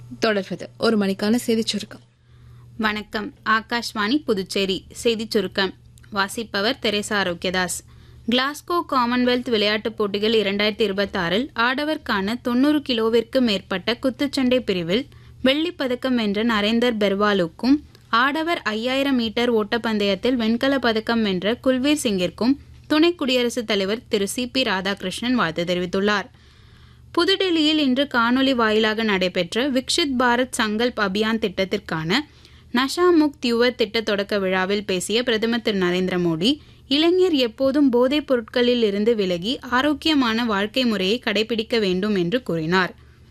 தொடர்வது ஒரு மணிக்கான செய்திச் சுருக்கம் வணக்கம் ஆகாஷ்வாணி புதுச்சேரி செய்திச் சுருக்கம் வாசிப்பவர் தெரேசா ஆரோக்கியதாஸ் கிளாஸ்கோ காமன்வெல்த் விளையாட்டுப் போட்டிகள் இரண்டாயிரத்தி இருபத்தாறில் ஆடவருக்கான தொண்ணூறு கிலோவிற்கு மேற்பட்ட குத்துச்சண்டை பிரிவில் வெள்ளிப் பதக்கம் வென்ற நரேந்தர் பெர்வாலுக்கும் ஆடவர் ஐயாயிரம் மீட்டர் ஓட்டப்பந்தயத்தில் வெண்கலப் பதக்கம் வென்ற குல்வீர் சிங்கிற்கும் துணை குடியரசுத் தலைவர் திரு சி பி ராதாகிருஷ்ணன் வாழ்த்து தெரிவித்துள்ளார் புதுடெல்லியில் இன்று காணொலி வாயிலாக நடைபெற்ற விக்ஷித் பாரத் சங்கல்ப் அபியான் திட்டத்திற்கான நஷா முக்த் யுவ திட்ட தொடக்க விழாவில் பேசிய பிரதமர் திரு நரேந்திர மோடி இளைஞர் எப்போதும் போதைப் பொருட்களில் இருந்து விலகி ஆரோக்கியமான வாழ்க்கை முறையை கடைபிடிக்க வேண்டும் என்று கூறினார்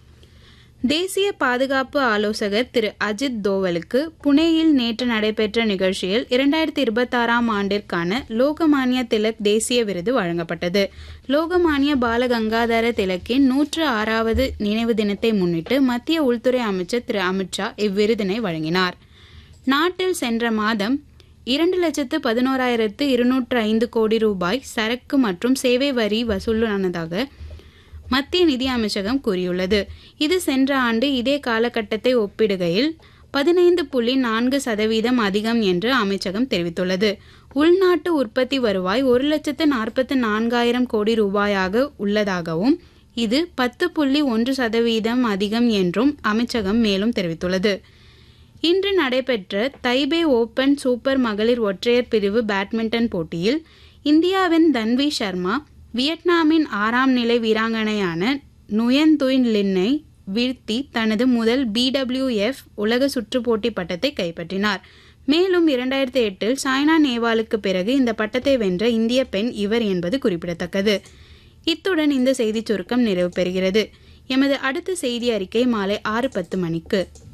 தேசிய பாதுகாப்பு ஆலோசகர் திரு அஜித் தோவலுக்கு புனேயில் நேற்று நடைபெற்ற நிகழ்ச்சியில் இரண்டாயிரத்தி இருபத்தாறாம் ஆண்டிற்கான லோகமானிய திலக் தேசிய விருது வழங்கப்பட்டது லோகமானிய பாலகங்காதர திலக்கின் நூற்று ஆறாவது நினைவு தினத்தை முன்னிட்டு மத்திய உள்துறை அமைச்சர் திரு அமித்ஷா இவ்விருதினை வழங்கினார் நாட்டில் சென்ற மாதம் இரண்டு லட்சத்து பதினோராயிரத்து இருநூற்று ஐந்து கோடி ரூபாய் சரக்கு மற்றும் சேவை வரி வசூலானதாக மத்திய நிதி அமைச்சகம் கூறியுள்ளது இது சென்ற ஆண்டு இதே காலகட்டத்தை ஒப்பிடுகையில் பதினைந்து புள்ளி நான்கு சதவீதம் அதிகம் என்று அமைச்சகம் தெரிவித்துள்ளது உள்நாட்டு உற்பத்தி வருவாய் ஒரு லட்சத்து நாற்பத்து நான்காயிரம் கோடி ரூபாயாக உள்ளதாகவும் இது பத்து புள்ளி ஒன்று சதவீதம் அதிகம் என்றும் அமைச்சகம் மேலும் தெரிவித்துள்ளது இன்று நடைபெற்ற தைபே ஓபன் சூப்பர் மகளிர் ஒற்றையர் பிரிவு பேட்மிண்டன் போட்டியில் இந்தியாவின் தன்வி சர்மா வியட்நாமின் ஆறாம் நிலை வீராங்கனையான நுயன் துயின் லின்னை வீழ்த்தி தனது முதல் பிடபிள்யூஎஃப் உலக சுற்றுப்போட்டி பட்டத்தை கைப்பற்றினார் மேலும் இரண்டாயிரத்தி எட்டில் சாய்னா நேவாலுக்கு பிறகு இந்த பட்டத்தை வென்ற இந்திய பெண் இவர் என்பது குறிப்பிடத்தக்கது இத்துடன் இந்த செய்திச் சுருக்கம் நிறைவு பெறுகிறது எமது அடுத்த செய்தி அறிக்கை மாலை ஆறு பத்து மணிக்கு